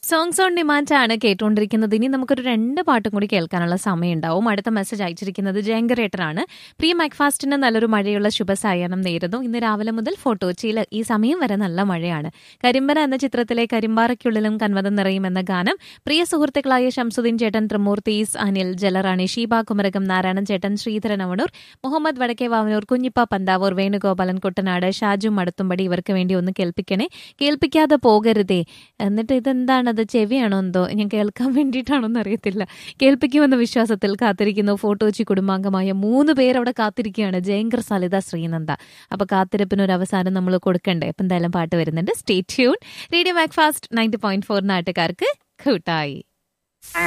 songs on demand ആണ് കേട്ടുകൊണ്ടിരിക്കുന്നത് ഇനി നമുക്കൊരു രണ്ട് പാട്ടും കൂടി കേൾക്കാനുള്ള സമയം ഉണ്ടാവും അടുത്ത മെസ്സേജ് അയച്ചിരിക്കുന്നത് ജയങ്കരേട്ടനാണ് പ്രിയ മാക്ഫാസ്റ്റിന് നല്ലൊരു മഴയുള്ള ശുഭസായനം നേരുന്നു ഇന്ന് രാവിലെ മുതൽ ഫോട്ടോച്ചിയിൽ ഈ സമയം വരെ നല്ല മഴയാണ് കരിമ്പന എന്ന ചിത്രത്തിലെ കരിമ്പാറയ്ക്കുള്ളിലും കൻവതം നിറയും എന്ന ഗാനം പ്രിയ സുഹൃത്തുക്കളായ ഷംസുദ്ദീൻ ചേട്ടൻ ത്രിമൂർത്തീസ് അനിൽ ജലറാണി ഷീബ കുമരകം നാരായണൻ ചേട്ടൻ ശ്രീധരൻ അവണൂർ മുഹമ്മദ് വടക്കേ വാവനൂർ കുഞ്ഞിപ്പ പന്താവൂർ വേണുഗോപാലൻ കുട്ടനാട് ഷാജു മടത്തുംപടി ഇവർക്ക് വേണ്ടി ഒന്ന് കേൾപ്പിക്കണേ കേൾപ്പിക്കാതെ പോകരുതേ എന്നിട്ട് ഇതെന്താണത് ചെവിയാണോ എന്തോ ഞാൻ കേൾക്കാൻ വേണ്ടിയിട്ടാണോന്ന് അറിയത്തില്ല കേൾപ്പിക്കുമെന്ന വിശ്വാസത്തിൽ കാത്തിരിക്കുന്നു ഫോട്ടോച്ചി കുടുംബാംഗമായ മൂന്ന് പേരവിടെ കാത്തിരിക്കുകയാണ് ജയങ്കർ സലിത ശ്രീനന്ദ അപ്പൊ കാത്തിരിപ്പിന് ഒരു അവസാനം നമ്മൾ കൊടുക്കണ്ടേ അപ്പൊ എന്തായാലും പാട്ട് വരുന്നുണ്ട് stay tune radio Macfast ninety point four നാട്ടുകാർക്ക് കൂട്ടായി